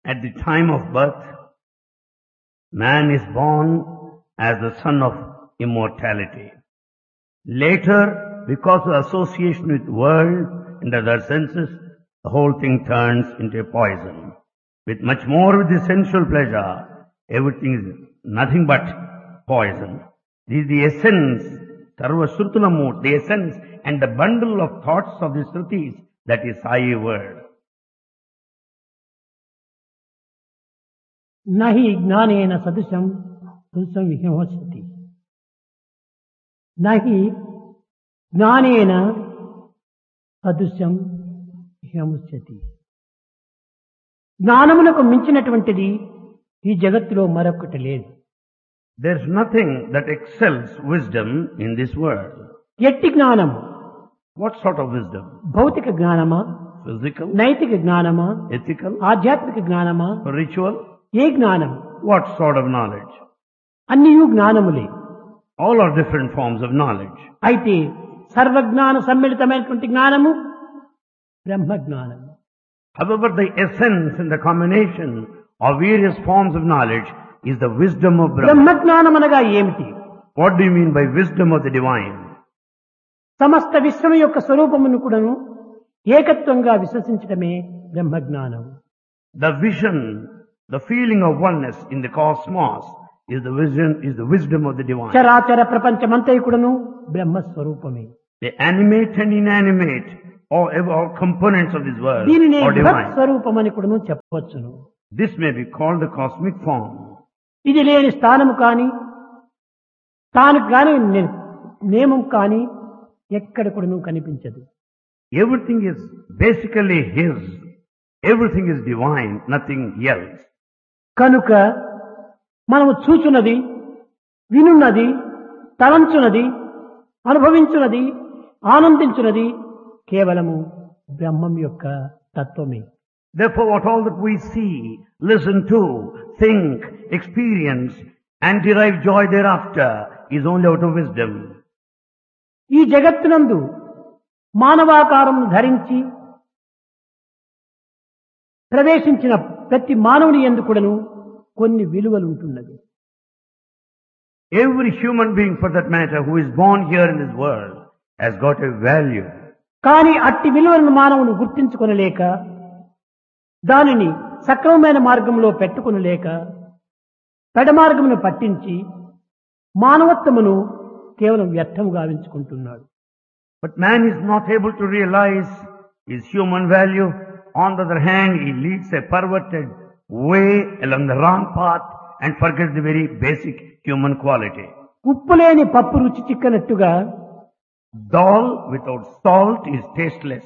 At the time of birth, man is born as the son of immortality. Later, because of association with world and other senses, the whole thing turns into a poison. With much more with the sensual pleasure, everything is nothing but poison. This is the essence, Sarva Shrutulamu, the essence and the bundle of thoughts of the Shrutis, that is Sai word. నహి జ్ఞానేన సదృశం సదృశం విహింసతి నహి జ్ఞానేన సదృశం విహింసతి జ్ఞానమునకు మించినటువంటిది ఈ జగత్తులో మరొకటి లేదు There is nothing that excels wisdom in this world. ఎట్టి జ్ఞానము What sort of wisdom? భౌతిక జ్ఞానమా Physical? నైతిక జ్ఞానమా Ethical? ఆధ్యాత్మిక జ్ఞానమా Ritual? ఏ జ్ఞానం What sort of knowledge? అన్నియు జ్ఞానములే All are different forms of knowledge. అయితే సర్వజ్ఞాన సమ్మిళితమైనటువంటి జ్ఞానము బ్రహ్మ జ్ఞానము However, the essence and the combination of various forms of knowledge is the wisdom of Brahma. బ్రహ్మ జ్ఞానం అనగా ఏమిటి What do you mean by wisdom of the divine? సమస్త విశ్వం యొక్క స్వరూపమును కూడాను ఏకత్వంగా విశ్వసించడమే బ్రహ్మ జ్ఞానం The vision, the feeling of oneness in the cosmos is the vision, is the wisdom of the divine. చరాచర ప్రపంచమంతా కూడాను బ్రహ్మ స్వరూపమే The animate and inanimate, all, all components of this world దీనిని are బృహత్ divine. స్వరూపం అని కూడాను చెప్పవచ్చును This may be called the cosmic form. ఇది లేని స్థానము కాని తాను కాని ని- నియమం కాని ఎక్కడ కూడాను కనిపించదు Everything is basically His. Everything is divine, nothing else. కనుక మనము చూచున్నది వినున్నది తలంచున్నది అనుభవించున్నది ఆనందించున్నది కేవలము బ్రహ్మం యొక్క తత్వమే Therefore, what all that we see, listen to, think, experience, and derive joy thereafter is only out of wisdom. ఈ జగత్తునందు మానవాకారం ధరించి ప్రవేశించిన ప్రతి మానవుని ఎందుకుడను కొన్ని విలువలు ఉంటున్నది Every human being, for that matter, who is born here in this world, has got a value. కానీ అట్టి విలువలను మానవుని గుర్తించుకొనలేక దానిని సక్రమమైన మార్గంలో పెట్టుకొనలేక పెడమార్గమును పట్టించి మానవత్వమును కేవలం వ్యర్థం గావించుకుంటున్నాడు But man is not able to realize his human value. On the other hand, he leads a perverted way along the wrong path and forgets the very basic human quality. ఉప్పు లేని పప్పు రుచి చిక్కనట్టుగా Dal without salt is tasteless.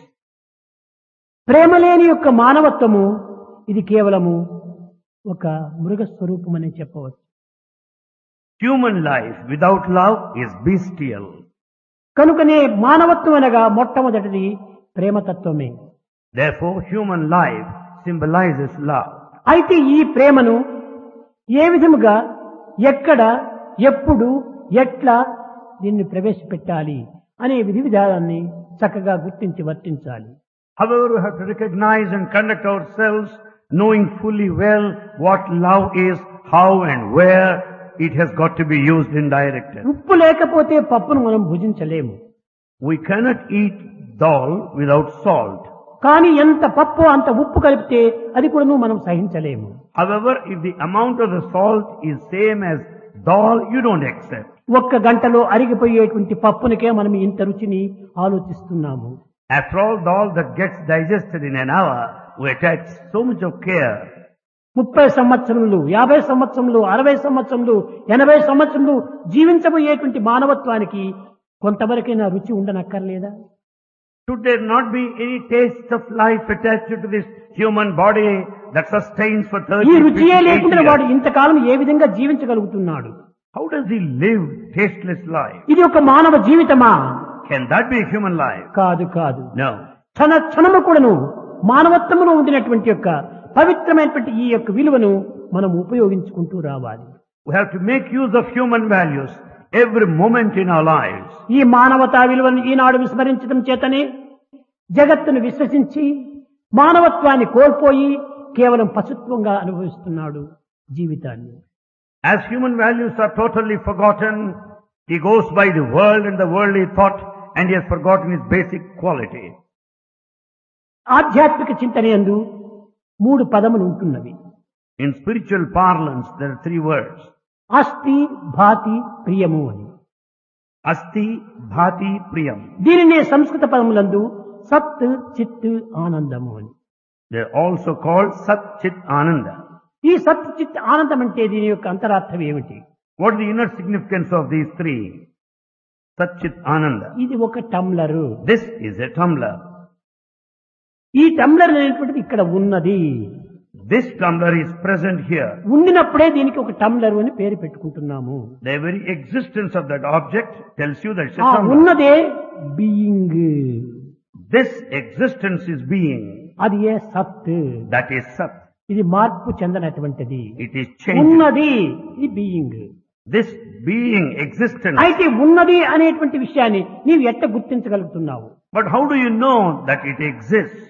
ప్రేమ లేని యొక్క మానవత్వము ఇది కేవలము ఒక మృగ స్వరూపం అని చెప్పవచ్చు Human life without love is bestial. కనుకనే మానవత్వం అనగా మొట్టమొదటిది ప్రేమతత్వమే Therefore, human life symbolizes love. అయితే ఈ ప్రేమను ఏ విధముగా ఎక్కడ ఎప్పుడు ఎట్లా దీన్ని ప్రవేశపెట్టాలి అనే విధి విధానాన్ని చక్కగా గుర్తించి వర్తించాలి However, we have to recognize and conduct ourselves knowing fully well what love is, how and where it has got to be used and directed. ఉప్పు లేకపోతే పప్పును మనం భుజించలేము We cannot eat dal without salt. కానీ ఎంత పప్పు అంత ఉప్పు కలిపితే అది కూడా మనం సహించలేము However, if the amount of the salt is same as dal, you don't accept. ఒక్క గంటలో అరిగిపోయేటువంటి పప్పునికే మనం ఇంత రుచిని ఆలోచిస్తున్నాము After all, dal that gets digested in an hour, we attach so much of care. ముప్పై సంవత్సరములు యాభై సంవత్సరములు అరవై సంవత్సరములు ఎనభై సంవత్సరములు జీవించబోయేటువంటి మానవత్వానికి కొంతవరకైనా రుచి ఉండనక్కర్లేదా Should there not be any taste of life attached to this human body that sustains for 30, ఈ 50, రుచియే లేకుండా 80 వాడు years? ఇంతకాలం ఏ విధంగా జీవించగలుగుతున్నాడు How does he live tasteless life? ఇది ఒక మానవ జీవితమా Can that be a human life? కాదు కాదు No. క్షణ క్షణము కూడాను మానవత్వములో ఉండినటువంటి యొక్క పవిత్రమైనటువంటి ఈ యొక్క విలువను మనం ఉపయోగించుకుంటూ రావాలి We have to make use of human values every moment in our lives. ఈ మానవతా విలువను ఈనాడు విస్మరించడం చేతనే జగత్తును విశ్వసించి మానవత్వాన్ని కోల్పోయి కేవలం పశుత్వంగా అనుభవిస్తున్నాడు జీవితాన్ని As human values are totally forgotten, he goes by the world and the worldly thought and he has forgotten his basic quality. ఆధ్యాత్మిక చింతనయందు మూడు పదములు ఉంటున్నవి In spiritual parlance, there are three words. అస్థి భాతి ప్రియము అని Asti, Bhati, Priyam. దీనినే సంస్కృత పదములందు సత్ చిత్ ఆనందము అని They are also called Sat Chit Ananda. ఈ సత్ చిత్ ఆనందం అంటే దీని యొక్క అంతరార్థం ఏమిటి What is the inner significance of these three? Sat Chit Ananda. ఇది ఒక టమ్లరు This is a tumbler. ఈ టమ్లర్ అనేటువంటిది ఇక్కడ ఉన్నది This tumbler is present here. ఉండినప్పుడే దీనికి ఒక టమ్లర్ అని పేరు పెట్టుకుంటున్నాము The very existence of that object tells you that it's a ఆ tumbler. ఉన్నదే being This existence is being. అది ఏ సత్ That is Sat. ఇది మార్పు చెందనటువంటిది It is changing. ఉన్నది ఇది బీయింగ్ This being, existence. అయితే ఉన్నది అనేటువంటి విషయాన్ని నీవు ఎట్ట గుర్తించగలుగుతున్నావు But how do you know that it exists?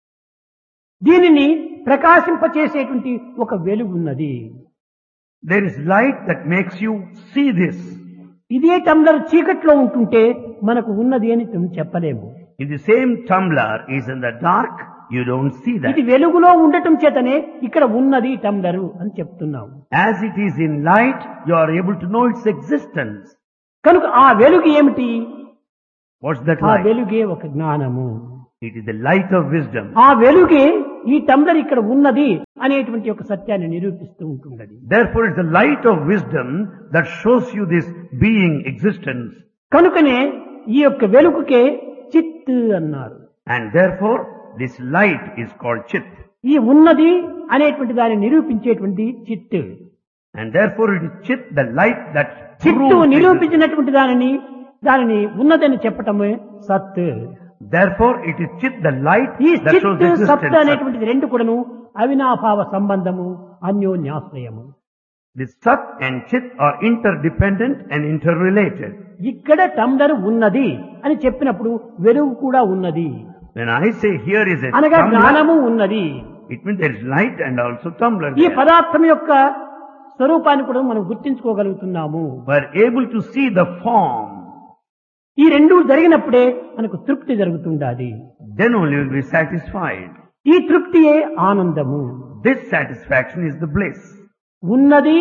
దీనిని ప్రకాశింపచేసేటువంటి ఒక వెలుగు ఉన్నది There is light that makes you see this. ఇదే టమ్లర్ చీకట్లో ఉంటుంటే మనకు ఉన్నది అని మనం చెప్పలేము If the same tumbler is in the dark, you don't see that. ఇది వెలుగులో ఉండటం చేతనే ఇక్కడ ఉన్నది టమ్లరు అని చెప్తున్నాము As it is in light, you are able to know its existence. కనుక ఆ వెలుగు ఏమిటి What's that ఆ light? వెలుగే ఒక జ్ఞానము It is the light of wisdom. ఆ వెలుగే ఈ టమ్లర్ ఇక్కడ ఉన్నది అనేటువంటి ఒక సత్యాన్ని నిరూపిస్తూ ఉంటున్నది Therefore, it's the light of wisdom that shows you this being existence. కనుకనే ఈ యొక్క వెలుగుకే చిత్ అన్నారు And therefore, this light is called Chit. ఈ ఉన్నది అనేటువంటి దాన్ని నిరూపించేటువంటి చిత్ And therefore, it is Chit, the light that చిత్తు proves existence. నిరూపించినటువంటి దానిని దానిని ఉన్నదని చెప్పటమే సత్ Therefore, it is Chit, the light ఈ that shows చిత్ సత్ existence. అనేటువంటిది రెండు కూడాను అవినాభావ సంబంధము అన్యోన్యాశ్రయము The Sat and Chit are interdependent and interrelated. ఇక్కడ టమ్లర్ ఉన్నది అని చెప్పినప్పుడు వెలుగు కూడా ఉన్నది When I say here is a అనగా tumbler, జ్ఞానము ఉన్నది it means there is light and also tumbler ఈ there. పదార్థం యొక్క స్వరూపాన్ని కూడా మనం గుర్తించుకోగలుగుతున్నాము We are able to see the form. ఈ రెండు జరిగినప్పుడే మనకు తృప్తి జరుగుతుండాలి Then only we will be satisfied. ఈ తృప్తియే ఆనందము This satisfaction is the bliss. ఉన్నది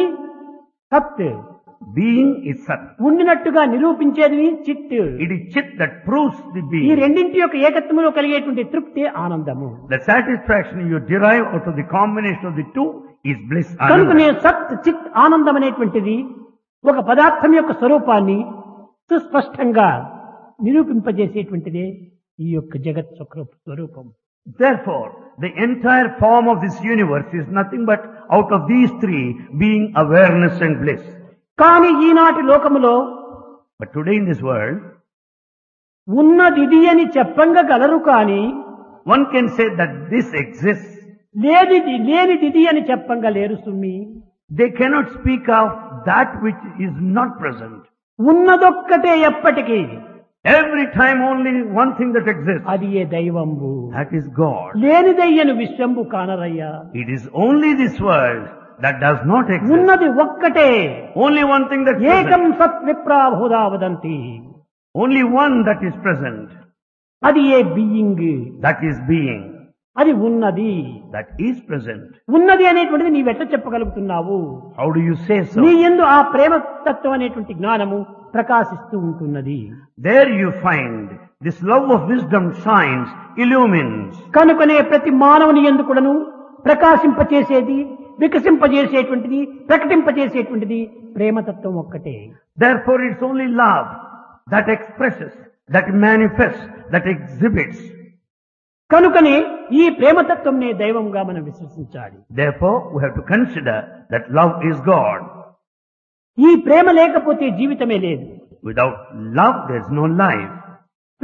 సత్ Being is Sat. ఉండినట్టుగా నిరూపించేది చిత్ It is Chit that proves the ఈ being. రెండింటి యొక్క ఏకత్వంలో కలిగేటువంటి తృప్తి ఆనందము The satisfaction you derive out of the combination of the two is bliss. కనుకనే Ananda. సత్ చిత్ ఆనందం అనేటువంటిది ఒక పదార్థం యొక్క స్వరూపాన్ని సుస్పష్టంగా నిరూపింపజేసేటువంటిదే ఈ యొక్క జగత్ స్వరూ- స్వరూపం Therefore, the entire form of this universe is nothing but out of these three being awareness and bliss. కానీ ఈనాటి లోకములో But today in this world, ఉన్నదిది అని చెప్పంగా గలరు కానీ one can say that this exists. లేనిది లేనిదిది అని చెప్పంగా లేరు సుమ్మి They cannot speak of that which is not present. ఉన్నదొక్కటే ఎప్పటికీ Every time only one thing that exists. అది ఏ దైవంబు That is God. లేనిదయ్యను విశ్వంబు కానరయ్యా It is only this world that does not exist. ఉన్నది ఒక్కటే Only one thing that ఏకం present. సత్ విప్రాభూదా వదంతి Only one that is present. అది ఏ బియ్యింగ్ That is being. అది ఉన్నది That is present. ఉన్నది అనేటువంటిది నీవెట్ట చెప్పగలుగుతున్నావు How do you say so? నీ ఎందు ఆ ప్రేమ తత్వం అనేటువంటి జ్ఞానము ప్రకాశిస్తూ ఉంటున్నది There you find this love of wisdom shines, illumines. కనుకనే ప్రతి మానవుని ఎందు కూడాను ప్రకాశింపచేసేది వికసింపజేసేటువంటిది ప్రకటింపజేసేటువంటిది ప్రేమతత్వం ఒక్కటే Therefore it's only love that expresses, that manifests, that exhibits. కనుకనే ఈ ప్రేమతత్వంనే దైవంగా మనం విశ్వసించాలి Therefore we have to consider that love is God. ఈ ప్రేమ లేకపోతే జీవితమే లేదు Without love there's no life.